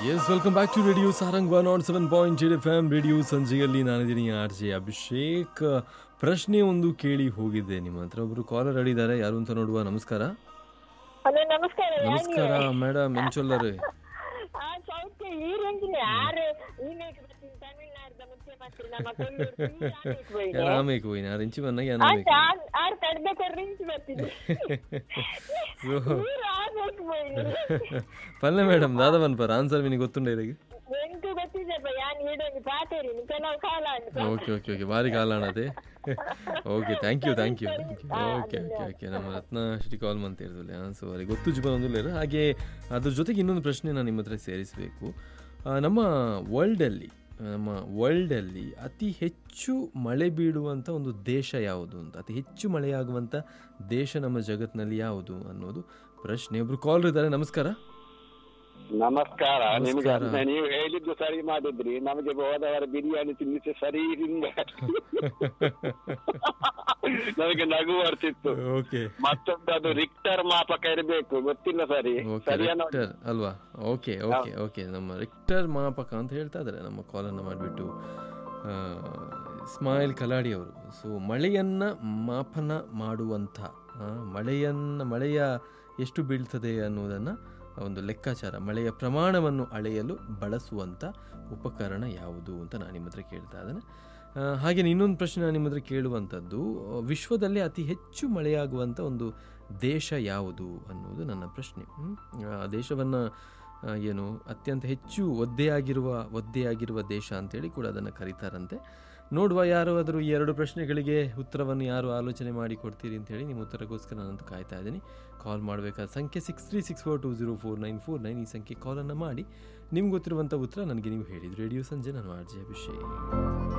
S welcome back to radio Sarang one not seven point eight F M radio ಸಂಜೆಯಲ್ಲಿ ನಾನಿದ್ದೀನಿ R J Abhishek ಪ್ರಶ್ನೆ ಒಂದು ಕೇಳಿ ಹೋಗಿದ್ದೆ ನಿಮ್ಮ ಹತ್ರ ಒಬ್ರು ಕಾಲರ್ ಅಡಿದ್ದಾರೆ ಯಾರು ಅಂತ ನೋಡುವ ನಮಸ್ಕಾರ ಹಲೋ ನಮಸ್ಕಾರ ನಮಸ್ಕಾರ ಮೇಡಮ್ ಎಂಚೊಲ್ಲರು ಆ ಸೌಖ್ಯ ಈ ರೇಂಜ್ನೆ ಆರು ಈನೇಕ್ ಬರ್ತೀನಿ ತಮಿಳ್ನಾಡ್ದ ಮುಖ್ಯ ಮಂತ್ರಿ ನಮ್ಮ ಕೊಲ್ಲೂರು ಈನೇಕ್ ಹೋಯ್ನೆ. ಯಾನಾಮೇಕು ಹೋಯ್ನ ರಿಂಚಿ ಬನ್ನಾಗ ಆಯ್ತು ಯಾನಾಮೇಕು ಆರ್ ಆರ್ ಕಡ್ಬೇಕು ರಿಂಚ್ ಬರ್ತೀನಿ ಊರು ಆಗ್ಬೇಕು పోయింది ಪಲ್ಲೆ ಮೇಡಮ್ ದಾದವನ್ ಪರ ಆನ್ಸರ್ ವಿನಿ ಗೊತ್ತುಂಡ ಇರಗೆ ಎಂಟು ಗೊತ್ತಿದ್ದಪ್ಪ ಯಾನ್ ಈಡೊಂದು ಪಾತೇರಿ ಕೆಲವು ಕಾಲ ಅಂತ ಓಕೆ ಓಕೆ ಓಕೆ ಭಾರಿ ಕಾಲಾಣತೆ okay thank you thank you okay okay okay ನಮ್ಮ ರತ್ನ ಶ್ರೀ ಕಾಲ್ ಅಂತ ಇರೋದಿಲ್ಲ ಸೊ ಅವರಿಗೆ ಗೊತ್ತು ಜೀವನ ಒಂದಿಲ್ಲ ಹಾಗೆ ಅದ್ರ ಜೊತೆಗೆ ಇನ್ನೊಂದು ಪ್ರಶ್ನೆ ನಾನು ನಿಮ್ಮ ಹತ್ರ ಸೇರಿಸಬೇಕು ನಮ್ಮ ವರ್ಲ್ಡಲ್ಲಿ ನಮ್ಮ ವರ್ಲ್ಡಲ್ಲಿ ಅತಿ ಹೆಚ್ಚು ಮಳೆ ಬೀಳುವಂಥ ಒಂದು ದೇಶ ಯಾವುದು ಅಂತ ಅತಿ ಹೆಚ್ಚು ಮಳೆಯಾಗುವಂಥ ದೇಶ ನಮ್ಮ ಜಗತ್ತಿನಲ್ಲಿ ಯಾವುದು ಅನ್ನೋದು ಪ್ರಶ್ನೆ ಒಬ್ರು ಕಾಲ್ ಇದ್ದಾರೆ ನಮಸ್ಕಾರ ನಮಸ್ಕಾರ ನಿಮ್ಗೆ ನಮಸ್ಕಾರ. ಅಂತ ನೀವು ಹೇಳಿದ್ದು ಸರಿ ಮಾಡಿದ್ರಿ ನಮಗೆ ಹೋದವರ ಬಿರಿಯಾನಿ ತಿನ್ನಿಸಿ ಸರಿ ಹಿಂಗ ನನಗೆ ನಗು ಬರ್ತಿತ್ತು ಓಕೆ ಮತ್ತೊಂದು ಅದು ರಿಕ್ಟರ್ ಮಾಪಕ ಇರಬೇಕು ಗೊತ್ತಿಲ್ಲ ಸರಿ ಓಕೆ ಸರಿಯಾ ರಿಕ್ಟರ್ ಅಲ್ವಾ ಓಕೆ ಓಕೆ ಓಕೆ ನಮ್ಮ ರಿಕ್ಟರ್ ಮಾಪಕ ಅಂತ ಹೇಳ್ತಾ ಇದ್ದಾರೆ ನಮ್ಮ ಕಾಲನ್ನು ಮಾಡಿಬಿಟ್ಟು ಸ್ಮೈಲ್ ಕಲಾಡಿ ಅವರು ಸೊ ಮಳೆಯನ್ನು ಮಾಪನ ಮಾಡುವಂಥ ಆ, ಮಳೆಯನ್ನು ಮಳೆಯ ಎಷ್ಟು ಬೀಳ್ತದೆ ಅನ್ನೋದನ್ನು ಒಂದು ಲೆಕ್ಕಾಚಾರ ಮಳೆಯ ಪ್ರಮಾಣವನ್ನು ಅಳೆಯಲು ಬಳಸುವಂಥ ಉಪಕರಣ ಯಾವುದು ಅಂತ ನಾನು ನಿಮ್ಮ ಹತ್ರ ಕೇಳ್ತಾ ಇದ್ದೇನೆ ಆ, ಹಾಗೆ ಇನ್ನೊಂದು ಪ್ರಶ್ನೆ ನಾನು ನಿಮ್ಮ ಹತ್ರ ಕೇಳುವಂಥದ್ದು ಆ, ವಿಶ್ವದಲ್ಲಿ ಅತಿ ಹೆಚ್ಚು ಮಳೆಯಾಗುವಂಥ ಒಂದು ದೇಶ ಯಾವುದು ಅನ್ನೋದು ನನ್ನ ಪ್ರಶ್ನೆ ಹ್ಮ್? ಆ ದೇಶವನ್ನು ಏನು ಅತ್ಯಂತ ಹೆಚ್ಚು ಒದ್ದೆಯಾಗಿರುವ ಒದ್ದೆಯಾಗಿರುವ ದೇಶ ಅಂತೇಳಿ ಕೂಡ ಅದನ್ನು ಕರೀತಾರಂತೆ ನೋಡುವ ಯಾರು ಆದರೂ ಈ ಎರಡು ಪ್ರಶ್ನೆಗಳಿಗೆ ಉತ್ತರವನ್ನು ಯಾರು ಆಲೋಚನೆ ಮಾಡಿ ಕೊಡ್ತೀರಿ ಅಂತೇಳಿ ನಿಮ್ಮ ಉತ್ತರಕ್ಕೋಸ್ಕರ ನಾನಂತೂ ಕಾಯ್ತಾ ಇದ್ದೀನಿ ಕಾಲ್ ಮಾಡಬೇಕಾದ ಸಂಖ್ಯೆ six three six four two zero four nine four nine ಈ ಸಂಖ್ಯೆ ಕಾಲನ್ನು ಮಾಡಿ ನಿಮ್ಗೆ ಗೊತ್ತಿರುವಂಥ ಉತ್ತರ ನನಗೆ ನೀವು ಹೇಳಿದ್ರು ರೇಡಿಯೋ ಸಂಜೆ ನಾನು ಆರ್ ಜೆ ಅಭಿಷೇಕ್